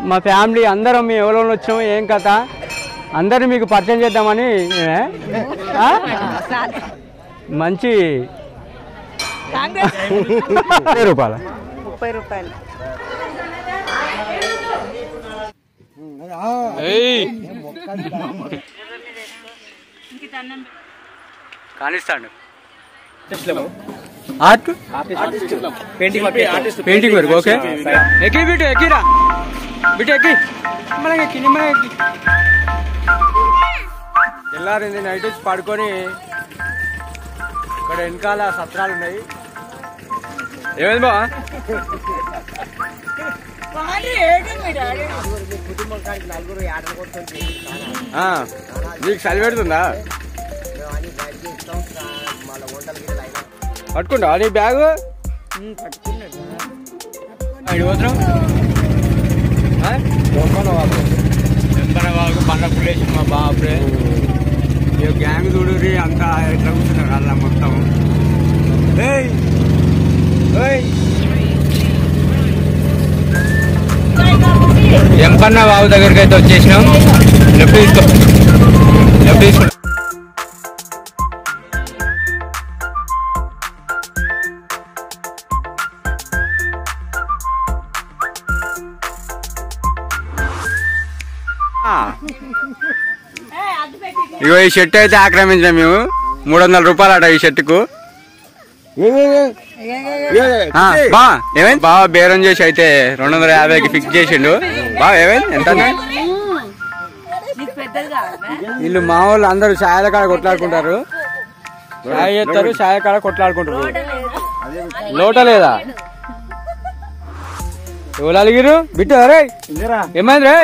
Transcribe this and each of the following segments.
మా ఫ్యామిలీ అందరం మేము ఎవరో వచ్చాము ఏం కథ అందరిని మీకు పరిచయం చేద్దామని ఏ? ఆ? మంచి ముప్పై రూపాయల ముప్పై రూపాయలు కానిస్తాడు ఆర్ట్ పెయింటింగ్ పెయింటింగ్ వరకు ఓకే ఎక్కి బిటు ఎక్కిరా బిటు ఎక్కి నిమ్మలం ఎక్కి నిమ్మలం ఎక్కి తెల్లారింది నైట్ వచ్చి పడుకొని ఇక్కడ వెనకాల సత్రాలు ఉన్నాయి ఏమైంది బా నీకు చలి పెడుతుందా పట్టుకుంటా నీ బ్యాగ్ ఐదు పోతున్నాం వాగు బండ పులేసి మా బాబురే ఇక గ్యాంగ్ చూడురి అంతా ఎట్లా కూర్చున్నారు అలా మొత్తం ఏయ్ ఏయ్ ఎంపన్న బాబు దగ్గరికి అయితే వచ్చేసినాం లెఫ్ట్ తీసుకో లెఫ్ట్ తీసుకో ఇగో ఈ షర్ట్ అయితే ఆక్రమించాం మేము మూడు వందల రూపాయలు అట ఈ షర్టుకు ఆ, బా ఏమైంది బాగా బేరం చేసి అయితే రెండు వందల యాభైకి ఫిక్స్ చేసిండు బా ఏమైంది ఎంత వీళ్ళు మా వాళ్ళు అందరూ ఛాయల కాడ కొట్లాడుకుంటారు ఛాయ్ చేస్తారు ఛాయల కాడ కొట్లాడుకుంటారు లోట లేదా ఎవరు అలిగిరు బిట్టు అరే ఏమైంది రే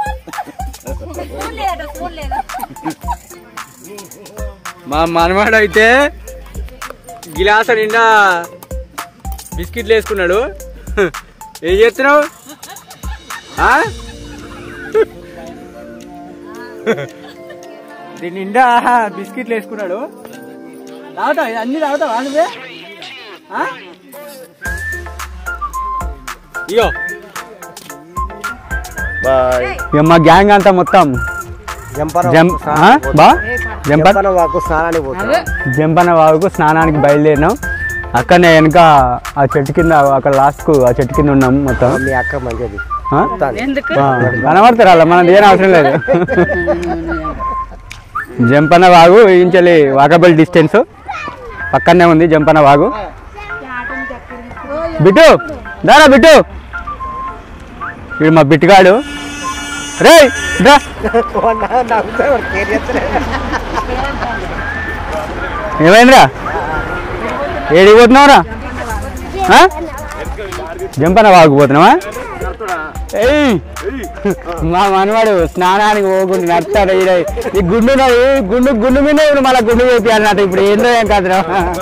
మా మనవాడు అయితే గిలాస నిండా బిస్కెట్లు వేసుకున్నాడు ఏం చేస్తున్నావు ఆ? దీని నిండా బిస్కెట్లు వేసుకున్నాడు తాగుతావు అన్ని తాగుతావా నువ్వే ఆ? ఇగో ఇక మా గ్యాంగ్ అంతా మొత్తం జంప్ ఆ? బా జంపర్ వాకు స్నానానికి పోతాం జంపన్న వాగుకు స్నానానికి బయలుదేరినాం అక్కడనే వెనక ఆ చెట్టు కింద అక్కడ లాస్ట్ కు ఆ చెట్టు కింద ఉన్నాం మొత్తం మీ అక్క మంచిది ఆ? ఎందుకు ఆ, కనబడతారు అలా మనది ఏం అవసరం లేదు జంపన్న వాగు ఇంచెల్లి వాకబుల్ డిస్టెన్స్ పక్కనే ఉంది జంపన్న వాగు బిట్టు దారా బిట్టు ఇది మా బిట్టుగాడు రే రా ఏమైందిరా ఏడికి పోతున్నావురా ఆ? జంపన వాగుపోతున్నావా ఏయ్ మా మనవాడు స్నానానికి పోకుండా నడతాడు ఈడ ఈ గుండు ఉన్నది, గుండు గుండు మీద ఇప్పుడు మళ్ళీ గుండు వేపియాలి నాకు ఇప్పుడు ఏందో ఏం కాదురా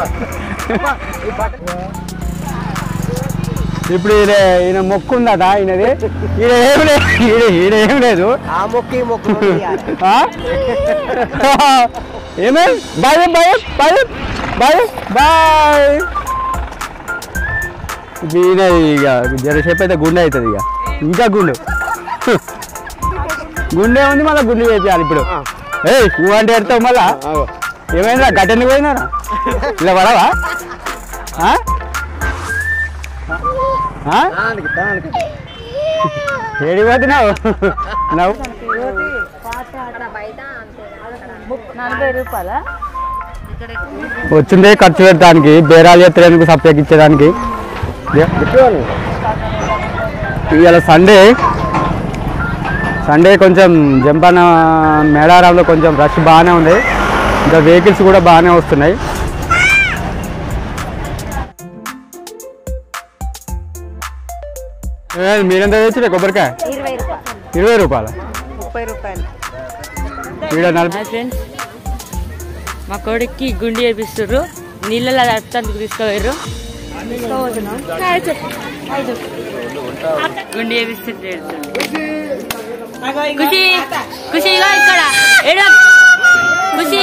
ఇప్పుడు ఈయన ఈయన మొక్కు ఉందట ఈయనది ఈయన ఏం లేదు ఈయన ఈయన ఏం లేదు ఆ మొక్కి మొక్కు ఆ? ఏమే bye bye bye bye bye ఈయన ఇక జరసేపు అయితే గుండె అవుతుంది ఇక ఇంకా గుండు గుండె ఉంది మళ్ళీ గుండె వేపించాలి ఇప్పుడు ఏయ్ నువ్వు అంటే ఎడతావు మళ్ళా ఏమైందా గట్టెందుకు పోయినారా ఇలా పడవా ఆ? ఆ? ఏడికి పోతున్నావు నవ్వు నలభై రూపాయలా వచ్చిందే ఖర్చు పెట్టడానికి బేరాలు ఎత్తడానికి సప్లైకి ఇచ్చేదానికి ఇవాళ సండే సండే కొంచెం జంపాన మేడారంలో కొంచెం రష్ బాగానే ఉంది ఇంకా వెహికల్స్ కూడా బాగానే వస్తున్నాయి ఏ, మీరెంత తెచ్చిరే కొబ్బరికాయ ఇరవై రూపాయలు ఇరవై రూపాయలు ముప్పై రూపాయలు ఈడ నలభై హాయ్ ఫ్రెండ్స్ మా కొడుక్కి గుండి వేపిస్తుర్రు నీళ్ళలో అత్తందుకు తీసుకుపోయారు గుండి వేపిస్తుంటే ఏడుస్తుండు. ఖుషి ఖుషి ఇగో ఇక్కడ ఏడో ఖుషి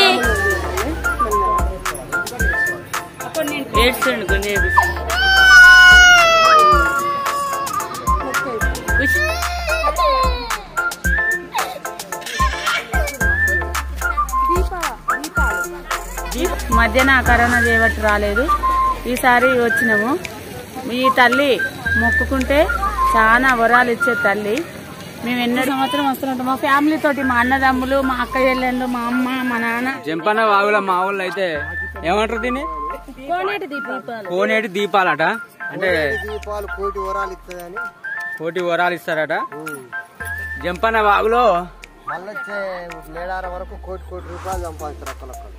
ఏడుస్తుండు గుండి వేపిస్తుండు ఖుషి మధ్యన కరోనా చేయబట్టి రాలేదు ఈసారి వచ్చినాము ఈ తల్లి మొక్కుకుంటే చాలా వరాలు ఇచ్చే తల్లి మేము ఎన్నో సంవత్సరం వస్తుంటాం మా ఫ్యామిలీ తోటి మా అన్నదమ్ములు మా అక్క చెల్లెళ్ళు మా అమ్మ మా నాన్న జంపన్న వాగుల మా ఊళ్ళో అయితే ఏమంటారు దీన్ని కోనేటి దీపాలు కోనేటి దీపాలట అంటే దీపాలు కోటి వరాలు ఇస్తుందని కోటి వరాలు ఇస్తారట జంపన్న వాగులో మళ్ళీ వచ్చే మేడార వరకు కోటి కోటి రూపాయలు సంపాదిస్తారు ఒక్కరొక్కరు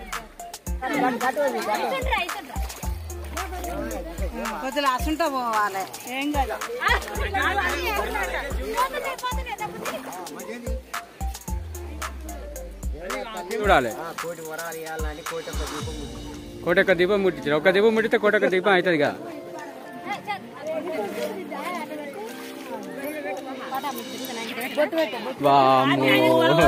కొద్దిగా అసుంటా పోవాలి ఏం కాదు చూడాలి ఆ, కోటి వరాలు ఇవ్వాలని కోటి ఒక్క దీపం ముట్టించారు. కోటొక్క దీపం ముట్టించారు ఒక దీపం ముట్టితే కోటొక్క దీపం అవుతుంది కదా వామ్మో.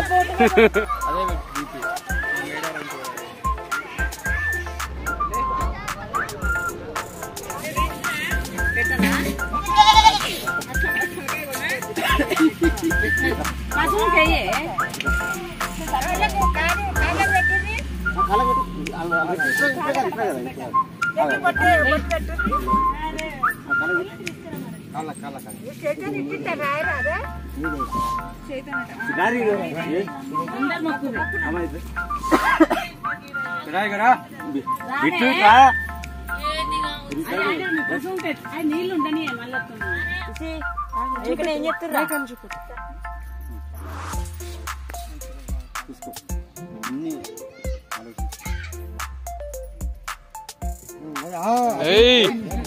రా ఇక రా. ఇటు రా. నీళ్ళు ఉండని మళ్ళీ ఏం చెప్తున్నా ఏయ్.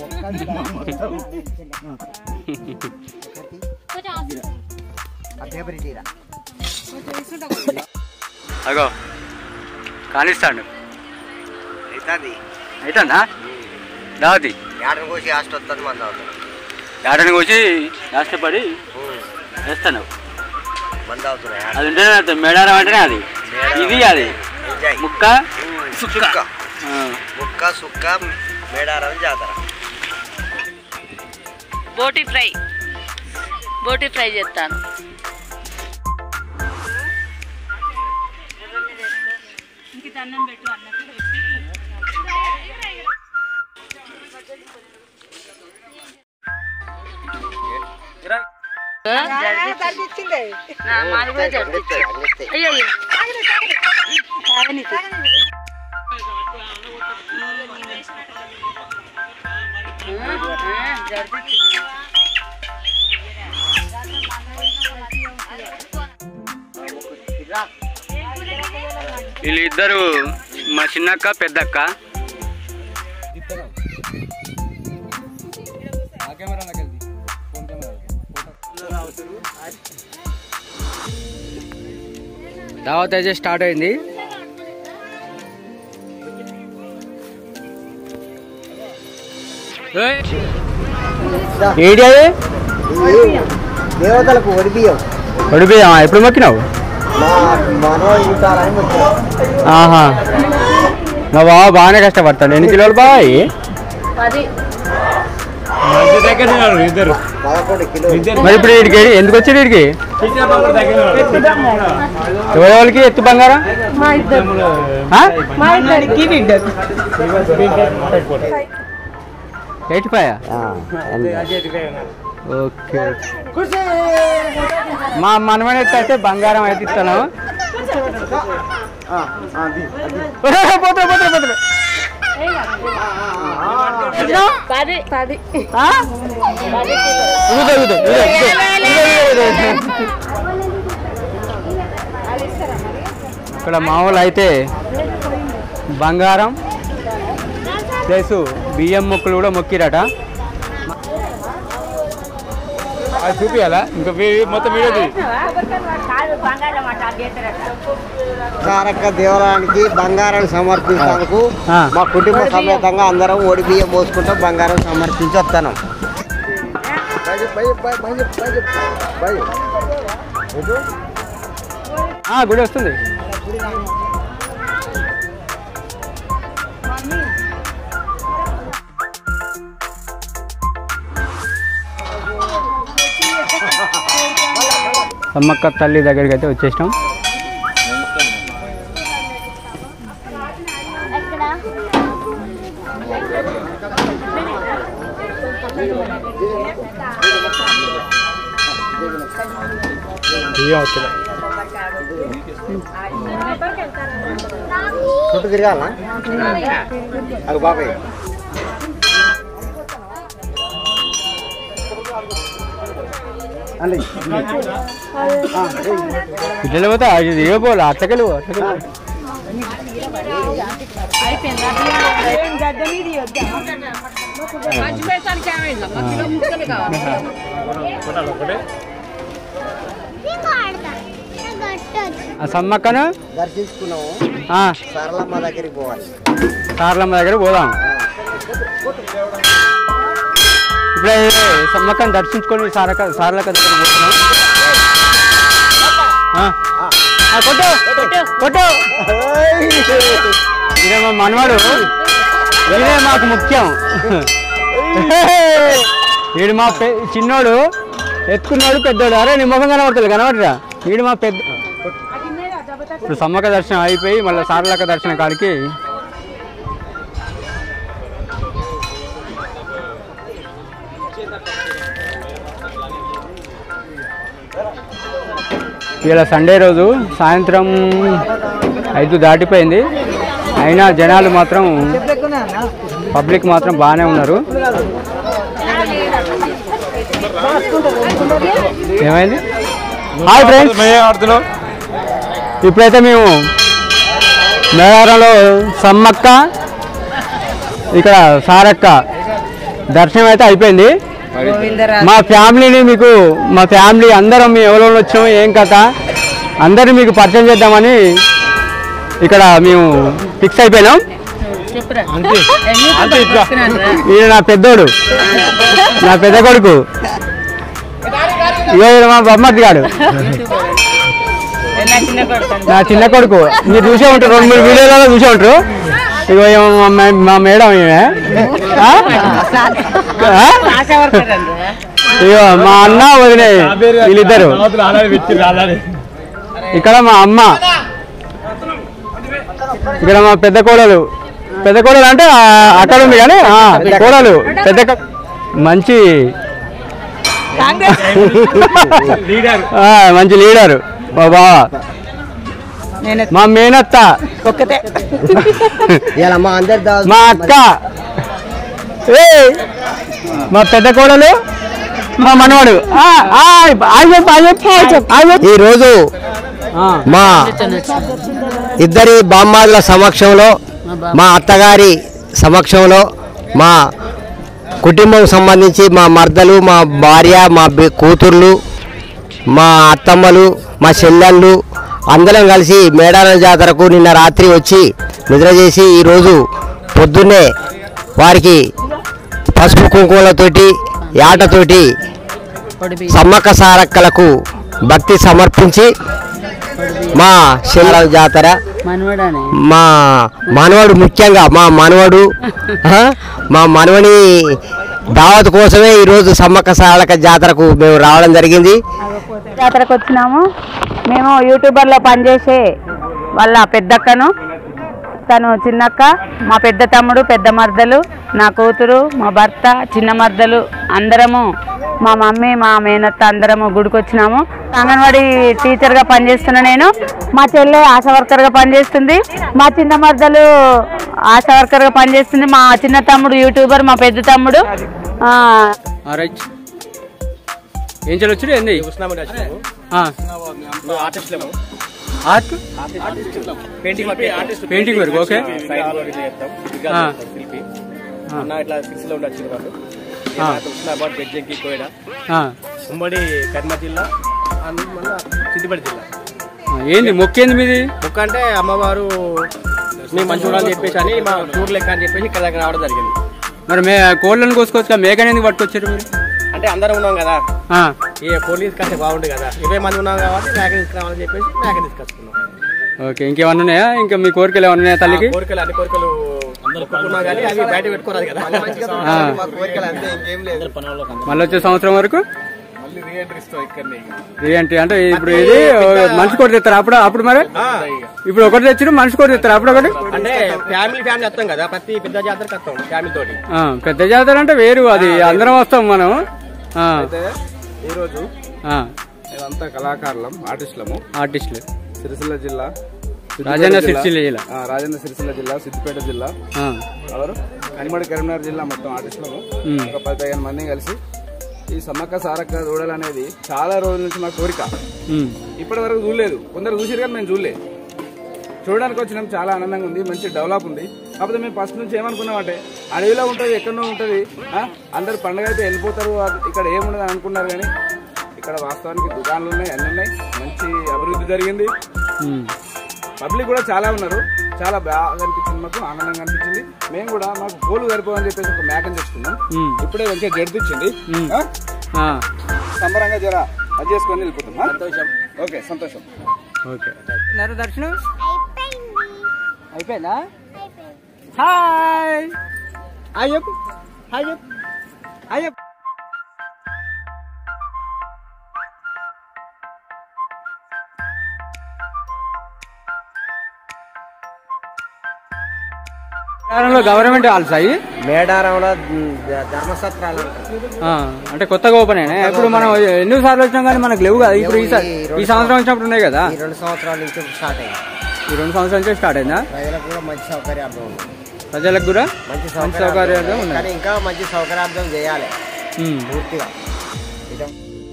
ఆ పేపర్ ఇటీరా అగో కానిస్తాడు అవుతుంది అయితుందా దావతి ఏడని కోసి హాస్ట్ వస్తుంది మన అవుతుంది ఏడని వచ్చి కష్టపడి వేస్తాను మంది అవుతున్నాయి అది ఉంటేనే అది మేడారం అంటేనే అది ఇది అది ముక్క సుక్క ఆ. ముక్క సుక్క మేడారం జాతర బోటి ఫ్రై బోటి ఫ్రై చేస్తాను నా మాది కూడా జరిపించు. అయ్యో అయ్యో. ఆ, జరిపించు. వీళ్ళిద్దరు మా చిన్నక్క పెద్దక్క దావత్ అయితే స్టార్ట్ అయింది ఏయ్. ఏడి అది దేవతలకు ఒడిబియ్యం పడిపోయామా ఎప్పుడు మొక్కినావు మా మనో ఉంటారని మొక్కారు. ఆహా మా బావ బాగానే కష్టపడతాడు ఎన్ని కిలోలు బాబాయ్ పదకొండు కిలో మరి ఇప్పుడు వీడికి ఎందుకు వచ్చాడు వీడికి ఎవరెవరికి ఎత్తు బంగారం ఆ? ఎయిటీ ఫైవ్ ఓకే మా మనమని ఎత్తు అయితే బంగారం అయితే ఇస్తాను పోతా పోతా పోతా పది పది ఆ? ఇదిగో, ఇదిగో, ఇదిగో, ఇదిగో, ఇదిగో, ఇదిగో. ఇక్కడ మామూలు అయితే బంగారం ప్లస్ బియ్యం మొక్కలు కూడా మొక్కిరట అది చూపించాలా ఇంకా వీ- మొత్తం వీడియో తారక దేవాలయానికి బంగారం సమర్పించేందుకు ఆ. మా కుటుంబ సమేతంగా అందరం ఒడి బియ్యం పోసుకుంటాం బంగారం సమర్పించి వస్తాను గుడి వస్తుంది సమ్మక్క తల్లి దగ్గరికి అయితే వచ్చేసినాం ఎక్కడ చుట్టూ తిరగాలా అది బాబాయ్ అండి ఇట్లా పోతా అది దిగపోలే అట్టకెళ్ళు అట్టకెళ్ళు ఆ సమ్మక్కను దర్శించుకున్నాము ఆ, సరళమ్మ దగ్గరికి పోవాలి సార్లమ్మ దగ్గర పోదాం ఇప్పుడే సమ్మక్కను దర్శించుకొని సారక సార్లక్క దగ్గర పోతున్నాం ఆ. ఆ, కొట్టు కొట్టు ఇదే మా మనవాడు ఇదే మాకు ముఖ్యం వీడు మా పె చిన్నోడు ఎత్తుకున్నాడు పెద్దోడు అరే నీ ముఖం కనబడుతుంది కనబడరా వీడు మా పెద్ద ఇప్పుడు సమ్మక్క దర్శనం అయిపోయి మళ్ళీ సార్లక్క దర్శనం కాడికి ఇలా సండే రోజు సాయంత్రం ఐదు దాటిపోయింది అయినా జనాలు మాత్రం పబ్లిక్ మాత్రం బాగానే ఉన్నారు ఏమైంది హాయ్ ఫ్రెండ్స్ ఇప్పుడైతే మేము మేడారంలో సమ్మక్క ఇక్కడ సారక్క దర్శనం అయితే అయిపోయింది మా ఫ్యామిలీని మీకు మా ఫ్యామిలీ అందరం మేము ఎవరో వచ్చాము ఏం కథ అందరిని మీకు పరిచయం చేద్దామని ఇక్కడ మేము ఫిక్స్ అయిపోయినాం ఈయన నా పెద్దోడు నా పెద్ద కొడుకు ఇగో ఈయన మా బొమ్మది గాడు నా చిన్న కొడుకు మీరు చూసే ఉంటారు రెండు మూడు వీడియోలలో చూసే ఉంటారు ఇగో ఈమె మా మే- మా మేడం ఈమె ఆ? ఆ? ఇగో మా అన్న వదిలే వీళ్ళిద్దరు ఇక్కడ మా అమ్మ ఇక్కడ మా పెద్ద కోడలు పెద్ద కోడలు అంటే ఆ, అక్కడ ఉంది కానీ ఆ, కోడలు పెద్ద క- మంచి ఆ, మంచి లీడరు మా బావ మా మేనత్త ఒక్కతే ఇలా మా అందరి దా- మా అక్క ఏయ్! మా పెద్ద కోడలు మా మనవాడు ఆ, ఆ, ఆగు చెప్పు, ఆగు చెప్పు, ఆగు చెప్పు, ఆగు చెప్పు. ఈ రోజు ఆ, మా ఇద్దరి బామ్మాదుల సమక్షంలో మా అత్తగారి సమక్షంలో మా కుటుంబం సంబంధించి మా మర్దలు మా భార్య మా బి- కూతుర్లు మా అత్తమ్మలు మా చెల్లెళ్ళు అందరం కలిసి మేడారం జాతరకు నిన్న రాత్రి వచ్చి నిద్ర చేసి ఈరోజు పొద్దున్నే వారికి పసుపు కుంకుమలతోటి యాటతోటి సమ్మక్క సారక్కలకు భక్తి సమర్పించి మా చెల్ల జాతర మనవడానే మా మనవడు ముఖ్యంగా మా మనవడు ఆ, మా మనవని దావత్ కోసమే ఈరోజు సమ్మక్క సారక్క జాతరకు మేము రావడం జరిగింది జాతరకు వచ్చినాము మేము యూట్యూబర్లో పనిచేసే వాళ్ళ పెద్దక్కను తను చిన్నక్క మా పెద్ద తమ్ముడు పెద్ద మర్దలు నా కూతురు మా భర్త చిన్న మర్దలు అందరము మా మమ్మీ మా మేనత్త అందరము గుడికి వచ్చినాము అంగన్వాడీ టీచర్గా పనిచేస్తున్నా నేను మా చెల్లె ఆశా వర్కర్గా పనిచేస్తుంది మా చిన్న మర్దలు ఆశా వర్కర్గా పనిచేస్తుంది మా చిన్న తమ్ముడు యూట్యూబర్ మా పెద్ద తమ్ముడు ఆ, ఆ, రైట్ ఏం చేయొచ్చు ఏంది ఆ. ఆర్ట్ పెయింటింగ్ వరకు ఓకే ఆ. అన్న ఇట్లా సిక్స్ లో ఉండొచ్చు వాళ్ళు ఆ. హుస్నాబాద్ బెజ్జంకి కోయడ ఆ. ఉమ్మడి కర్మ జిల్లా అండ్ మన సిద్దిపేట జిల్లా ఆ, ఏంది మొక్కేంది మీది ఒక్క అంటే అమ్మవారు మేము మంచి చూడాలని చెప్పేసి అని మా టూర్ లెక్క అని చెప్పేసి ఇక్కడ దగ్గర రావడం జరిగింది మరి మే కోళ్ళను కోసుకోవచ్చు మేకని ఎందుకు పట్టుకొచ్చారు మీరు అంటే అందరం ఉన్నాం కదా ఆ. ఈ పోలీస్ కాస్తే బాగుండు కదా ఇరవై మంది ఉన్నాం కాబట్టి మేక తీసుకురావాలని చెప్పేసి మేక తీసుకొచ్చుకున్నాం ఓకే ఇంకేమన్నా ఉన్నాయా ఇంకా మీ కోరికలు ఏమన్నా ఉన్నాయా తల్లికి ఆ కోరికలు అన్ని కోరికలు ఒప్పుకున్నాం కానీ అవి బయట పెట్టుకోరాదు కదా ఆ. మా కోరికలు అంతే ఇంకేం లేదు మళ్ళీ వచ్చే సంవత్సరం వరకు మళ్ళీ రీఎంట్రీ ఇస్తాం ఇక్కడనే ఏంటి అంటే ఇప్పుడు ఇది మనిషి కొట్టి తెస్తారు అప్పుడు అప్పుడు మరి ఇప్పుడు ఒకటి తెచ్చిన మనిషి కొట్టి తెస్తారు అప్పుడు ఒకటి అంటే ఫ్యామిలీ ఫ్యామిలీ వస్తాం కదా ప్రతి పెద్ద జాతరకు వస్తాం ఫ్యామిలీ తోటి ఆ, పెద్ద జాతర అంటే వేరు అది అందరం వస్తాం మనం ఆ, ఈ రోజు ఆ, ఇదంతా కళాకారులం ఆర్టిస్టులము ఆర్టిస్టులు సిరిసిల్ల జిల్లా సిద్దిపేట రాజన్న జిల్లా. సిరిసిల్ల జిల్లా. ఆ, రాజన్న సిరిసిల్ల జిల్లా సిద్దిపేట జిల్లా ఆ, ఎవరు కనిమడి కరీంనగర్ జిల్లా మొత్తం ఆర్టిస్టులము మ్. ఒక పదిహేను మంది కలిసి ఈ సమ్మక్క సారక్క చూడాలనేది చాలా రోజుల నుంచి మా కోరిక ఉమ్, ఇప్పటి వరకు చూడలేదు కొందరు చూసారు కానీ మేము చూడలేదు చూడడానికి వచ్చినాం చాలా ఆనందంగా ఉంది మంచి డెవలప్ ఉంది కాకపోతే మేము ఫస్ట్ నుంచి ఏమనుకున్నామంటే అడవిలో ఉంటుంది ఎక్కడో ఉంటుంది ఆ? అందరు పండగ అయితే వెళ్ళిపోతారు అది- ఇక్కడ ఏముండదు అని అనుకున్నారు కానీ ఇక్కడ వాస్తవానికి దుకాణాలు ఉన్నాయి అన్ని ఉన్నాయి మంచి అభివృద్ధి జరిగింది ఉమ్. పబ్లిక్ కూడా చాలా ఉన్నారు చాలా బాగా అనిపించింది మాకు ఆనందంగా అనిపించింది మేము కూడా మాకు కోళ్ళు సరిపోవని చెప్పేసి ఒక మేకని తెచ్చుకున్నాం మ్. ఇప్పుడే మంచిగా జడిపించింది మ్. ఆ? ఆ, సంబరంగా జర అది చేసుకొని వెళ్ళిపోతాం ఆ? ఓకే సంతోషం ఓకే నరు దర్శనం అయిపోయిందా హాయ్ హాయ్ చెప్పు హాయ్ చెప్పు హాయ్ చెప్పు గవర్నమెంట్ హాల్స్ అయ్యి మేడారంలో ధర్మసత్రాలు ఆ, అంటే కొత్తగా ఓపెన్ అయినాయి ఇప్పుడు మనం ఎన్ని సార్లు వచ్చినాం కానీ మనకు లేవు కదా ఇప్పుడు ఈ సా- ఈ సంవత్సరం వచ్చినప్పుడు ఉన్నాయి కదా ఈ రెండు సంవత్సరాల నుంచి స్టార్ట్ అయింది ఈ రెండు సంవత్సరాల నుంచి స్టార్ట్ అయిందా ప్రజలకు కూడా మంచి సౌకర్యార్థం ఉంది ప్రజలకు కూడా మంచి మంచి సౌకర్యార్థం సౌకర్యాలు ఉంది. ఉన్నాయి కానీ ఇంకా మంచి సౌకర్యార్థం చేయాలి ఉమ్. పూర్తిగా ఇదే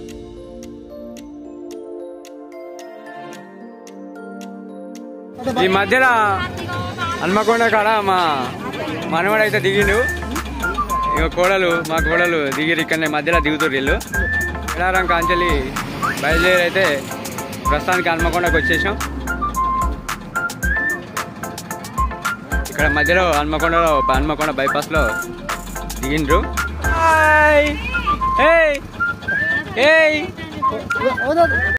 ఈ మధ్యలో హన్మకొండ కాడ మా మనవాడు అయితే దిగిండు ఇక కోడలు మా కోడలు దిగిరు ఇక్కడనే మధ్యలో దిగుతారు వీళ్ళు ఎడారం కాంచెలి బయలుదేరి అయితే ప్రస్తుతానికి హన్మకొండకు వచ్చేసాం ఇక్కడ మధ్యలో హన్మకొండలో హన్మకొండ బైపాస్లో దిగిండ్రు హాయ్ ఏయ్ ఏయ్